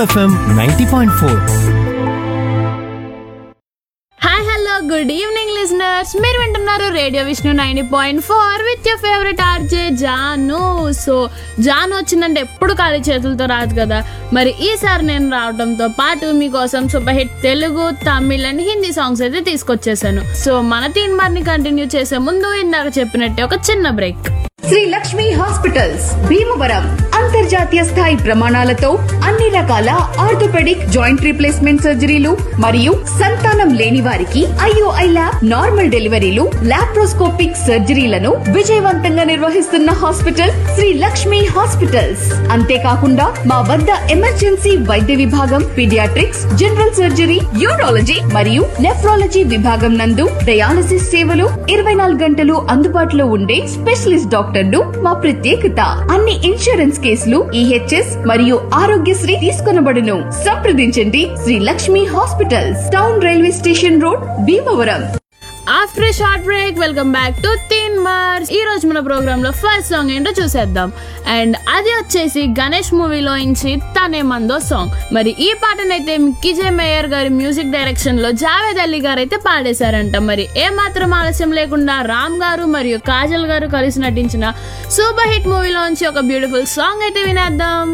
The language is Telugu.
FM ninety point four hi hello good evening listeners మీరు వింటున్నారు radio Vishnu ninety point four with your favourite RJ Janu so Janu వచ్చిందంటే ఎప్పుడు ఖాళీ చేతులతో రాదు కదా మరి ఈసారి నేను రావడంతో పాటు మీకోసం super hit Telugu Tamil and Hindi songs అయితే తీసుకొచ్చేసాను సో మన తీన్ మార్ని కంటిన్యూ చేసే ముందు ఇందాక చెప్పినట్టే ఒక చిన్న బ్రేక్ శ్రీ లక్ష్మి హాస్పిటల్స్ భీమవరం అంతర్జాతీయ స్థాయి ప్రమాణాలతో అన్ని రకాల ఆర్థోపెడిక్ జాయింట్ రీప్లేస్మెంట్ సర్జరీలు మరియు సంతానం లేని వారికి ఐఓఐ ల్యాబ్ నార్మల్ డెలివరీలు లాప్రోస్కోపిక్ సర్జరీలను విజయవంతంగా నిర్వహిస్తున్న హాస్పిటల్ శ్రీ లక్ష్మి హాస్పిటల్స్ అంతేకాకుండా మా వద్ద ఎమర్జెన్సీ వైద్య విభాగం పీడియాట్రిక్స్ జనరల్ సర్జరీ యూరాలజీ మరియు నెఫ్రాలజీ విభాగం నందు డయాలసిస్ సేవలు ఇరవై నాలుగు గంటలు అందుబాటులో ఉండే స్పెషలిస్ట్ డాక్టర్లు మా ప్రత్యేకత అన్ని ఇన్సూరెన్స్ కేసులు ఈహెచ్ఎస్ మరియు ఆరోగ్యశ్రీ తీసుకొనబడును సంప్రదించండి Sri Lakshmi hospitals town railway station road Bhimavaram after short break welcome back to Teen Maar ఈ రోజు మన ప్రోగ్రామ్ లో ఫస్ట్ సాంగ్ ఏంటో చూసేద్దాం అండ్ అది వచ్చేసి గణేష్ మూవీలో నుంచి తనే మందో సాంగ్ మరి ఈ పాటనైతే కిజే మేయర్ గారి మ్యూజిక్ డైరెక్షన్ లో జావేద్ అలీ గారు అయితే పాడేశారంట మరి ఏ మాత్రం ఆలస్యం లేకుండా రామ్ గారు మరియు కాజల్ గారు కలిసి నటించిన సూపర్ హిట్ మూవీలోంచి ఒక బ్యూటిఫుల్ సాంగ్ అయితే వినేద్దాం